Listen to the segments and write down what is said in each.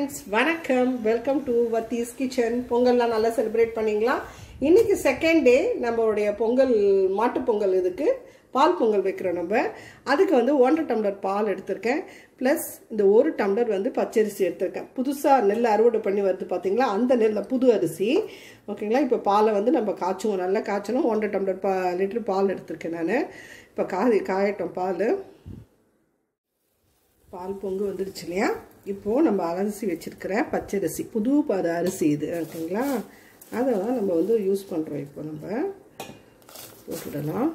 friends வணக்கம் welcome to வத்தீஸ் kitchen பொங்கல்லாம் நல்லா செலிப்ரேட் பண்ணீங்களா இன்னைக்கு செகண்ட் டே நம்மளுடைய பொங்கல் மாட்டு பொங்கல் இதுக்கு பால் பொங்கல் வைக்கிறோம் நம்ம அதுக்கு வந்து ஒன்றரை டம்ளர் பால் எடுத்திருக்கேன் ப்ளஸ் இந்த ஒரு டம்ளர் வந்து பச்சரிசி எடுத்திருக்கேன் புதுசாக நெல் அறுவடை பண்ணி வருது பார்த்தீங்களா அந்த நெல்ல புது அரிசி ஓகேங்களா இப்போ பாலை வந்து நம்ம காய்ச்சுவோம் நல்லா காய்ச்சணும் ஒன்றரை டம்ளர் பா லிட்டர் பால் எடுத்திருக்கேன் நான் இப்போ காய் காயட்டும் பால் பால் பொங்கு வந்துடுச்சு இல்லையா இப்போது நம்ம அலசி வச்சுருக்கிற பச்சரிசி புது பாரு அரிசி இது ஓகேங்களா அதை தான் நம்ம வந்து யூஸ் பண்ணுறோம் இப்போ நம்ம போட்டுடலாம்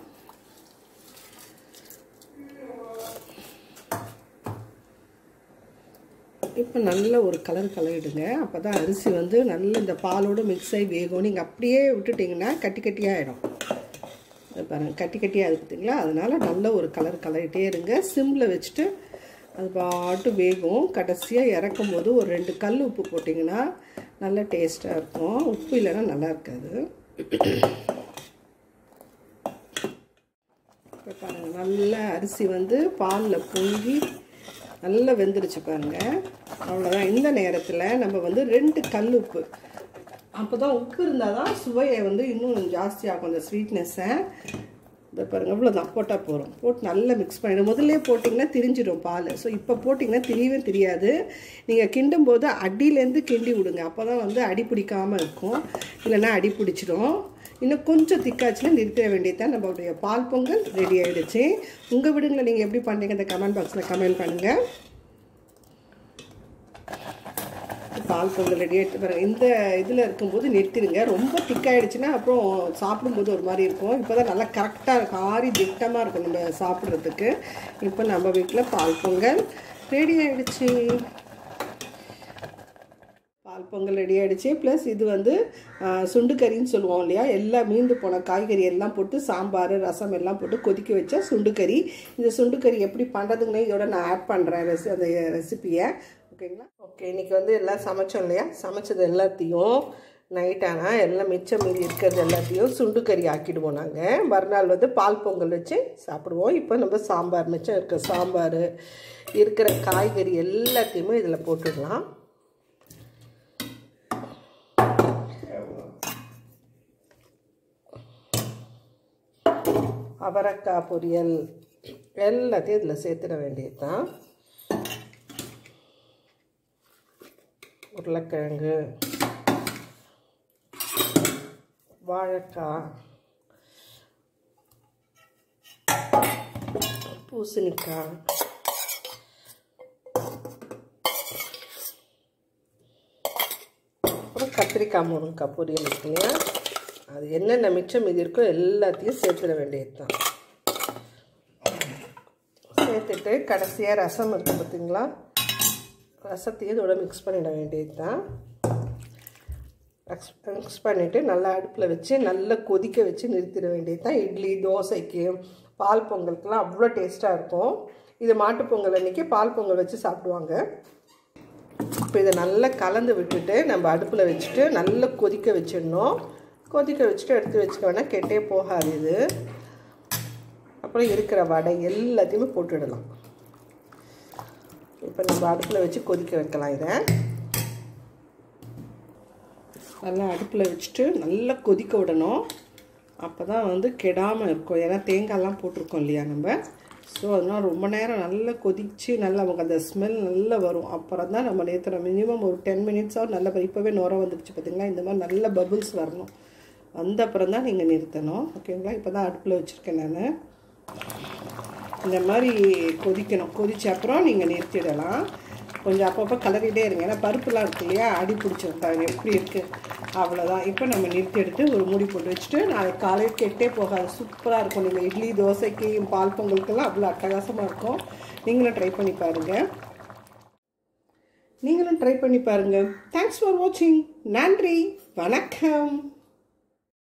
இப்போ நல்ல ஒரு கலர் கலரிடுங்க அப்போ தான் அரிசி வந்து நல்ல இந்த பாலோடு மிக்ஸ் ஆகி வேகும் நீங்கள் அப்படியே விட்டுட்டிங்கன்னா கட்டி கட்டியாகிடும் பாருங்கள் கட்டி கட்டியாக இருக்குதுங்களா அதனால் நல்ல ஒரு கலர் கலரிட்டே இருங்க சிம்மில் வச்சுட்டு அது பாட்டு வேகும் கடைசியாக இறக்கும் போது ஒரு ரெண்டு கல் உப்பு போட்டிங்கன்னா நல்ல டேஸ்ட்டாக இருக்கும் உப்பு இல்லைன்னா நல்லா இருக்காது இப்போ பாருங்கள் நல்ல அரிசி வந்து பாலில் பொங்கி நல்லா வெந்துருச்சு பாருங்கள் அவ்வளோதான் இந்த நேரத்தில் நம்ம வந்து ரெண்டு கல் உப்பு அப்போ தான் உப்பு இருந்தால் தான் சுவையை வந்து இன்னும் ஜாஸ்தியாகும் அந்த ஸ்வீட்னஸை இந்த பாருங்கள் இவ்வளோதான் போட்டால் போகிறோம் போட்டு நல்லா மிக்ஸ் பண்ணிவிடும் முதல்ல போட்டிங்கன்னா திரிஞ்சிடும் பால் ஸோ இப்போ போட்டிங்கன்னா தெரியவே தெரியாது நீங்கள் கிண்டும் போது அடியிலேருந்து கிண்டி விடுங்க அப்போ தான் வந்து அடி பிடிக்காமல் இருக்கும் இல்லைன்னா அடி பிடிச்சிடும் இன்னும் கொஞ்சம் திக்காச்சுன்னா நிறுத்த வேண்டியதான் நம்மளுடைய பால் பொங்கல் ரெடி ஆகிடுச்சு உங்கள் வீடுங்களை நீங்கள் எப்படி பண்ணுறீங்க இந்த கமெண்ட் பாக்ஸில் கமெண்ட் பண்ணுங்கள் பால் பொங்கல் ரெடி ஆகிட்டு பாருங்கள் இந்த இதில் இருக்கும்போது நிறுத்திடுங்க ரொம்ப திக்காயிடுச்சுன்னா அப்புறம் சாப்பிடும்போது ஒரு மாதிரி இருக்கும் இப்போ தான் நல்லா கரெக்டாக இருக்கும் ஆறி திட்டமாக இருக்கும் நம்ம சாப்பிட்றதுக்கு இப்போ நம்ம வீட்டில் பால் பொங்கல் ரெடி ஆகிடுச்சு பால் பொங்கல் ரெடி ஆகிடுச்சு ப்ளஸ் இது வந்து சுண்டுக்கறின்னு சொல்லுவோம் இல்லையா எல்லாம் மீந்து போன காய்கறி எல்லாம் போட்டு சாம்பார் ரசம் எல்லாம் போட்டு கொதிக்க வச்ச சுண்டுக்கறி இந்த சுண்டுக்கறி எப்படி பண்ணுறதுங்கன்னு இதோட நான் ஆட் பண்ணுறேன் ரெசி அந்த ரெசிப்பியை ஓகேங்களா ஓகே இன்றைக்கி வந்து எல்லாம் சமைச்சோம் இல்லையா சமைச்சது எல்லாத்தையும் நைட் ஆனால் எல்லாம் மிச்சம் மீதி இருக்கிறது எல்லாத்தையும் சுண்டுக்கறி ஆக்கிடுவோம் நாங்கள் மறுநாள் வந்து பால் பொங்கல் வச்சு சாப்பிடுவோம் இப்போ நம்ம சாம்பார் மிச்சம் இருக்க சாம்பார் இருக்கிற காய்கறி எல்லாத்தையுமே இதில் போட்டுடலாம் அவரைக்காய் பொரியல் எல்லாத்தையும் இதில் சேர்த்துட வேண்டியது தான் உருளைக்கிழங்கு வாழைக்காய் பூசணிக்காய் அப்புறம் கத்திரிக்காய் முருங்கைக்காய் பொரியல் இருக்கு இல்லையா அது என்னென்ன மிச்சம் இது இருக்கோ எல்லாத்தையும் சேர்த்துட வேண்டியது தான் சேர்த்துட்டு கடைசியாக ரசம் இருக்குது பார்த்தீங்களா ரசத்தையும் இதோட மிக்ஸ் பண்ணிட வேண்டியது தான் மிக்ஸ் மிக்ஸ் பண்ணிவிட்டு நல்லா அடுப்பில் வச்சு நல்லா கொதிக்க வச்சு நிறுத்திட வேண்டியது தான் இட்லி தோசைக்கு பால் பொங்கலுக்குலாம் அவ்வளோ டேஸ்ட்டாக இருக்கும் இது மாட்டு பொங்கல் அன்றைக்கி பால் பொங்கல் வச்சு சாப்பிடுவாங்க இப்போ இதை நல்லா கலந்து விட்டுட்டு நம்ம அடுப்பில் வச்சுட்டு நல்லா கொதிக்க வச்சிடணும் கொதிக்க வச்சுட்டு எடுத்து வச்சுக்க வேணால் கெட்டே போகாது இது அப்புறம் இருக்கிற வடை எல்லாத்தையுமே போட்டுடலாம் இப்போ நம்ம அடுப்பில் வச்சு கொதிக்க வைக்கலாம் இதை நல்லா அடுப்பில் வச்சுட்டு நல்லா கொதிக்க விடணும் அப்போ தான் வந்து கெடாமல் இருக்கும் ஏன்னா தேங்காய்லாம் போட்டிருக்கோம் இல்லையா நம்ம ஸோ அதனால் ரொம்ப நேரம் நல்லா கொதித்து நல்லா நமக்கு அந்த ஸ்மெல் நல்லா வரும் அப்புறம் தான் நம்ம நேற்று மினிமம் ஒரு டென் மினிட்ஸாக நல்லா இப்போவே நுர வந்துடுச்சு பார்த்திங்களா இந்த மாதிரி நல்ல பபுள்ஸ் வரணும் வந்த அப்புறம் தான் நீங்கள் நிறுத்தணும் ஓகேங்களா இப்போ தான் அடுப்பில் வச்சுருக்கேன் நான் இந்த மாதிரி கொதிக்கணும் கொதித்த அப்புறம் நீங்கள் நிறுத்திடலாம் கொஞ்சம் அப்பப்போ கலரிட்டே இருங்க ஏன்னா பருப்புலாம் இருக்கு இல்லையா அடி பிடிச்சிருப்பாங்க எப்படி இருக்குது அவ்வளோதான் இப்போ நம்ம நிறுத்தி எடுத்து ஒரு மூடி போட்டு வச்சுட்டு நாளைக்கு காலையில் கெட்டே போகாது சூப்பராக இருக்கும் நீங்கள் இட்லி தோசைக்கு பால் பொங்கலுக்கெல்லாம் அவ்வளோ அட்டகாசமாக இருக்கும் நீங்களும் ட்ரை பண்ணி பாருங்கள் நீங்களும் ட்ரை பண்ணி பாருங்கள் தேங்க்ஸ் ஃபார் வாட்சிங் நன்றி வணக்கம்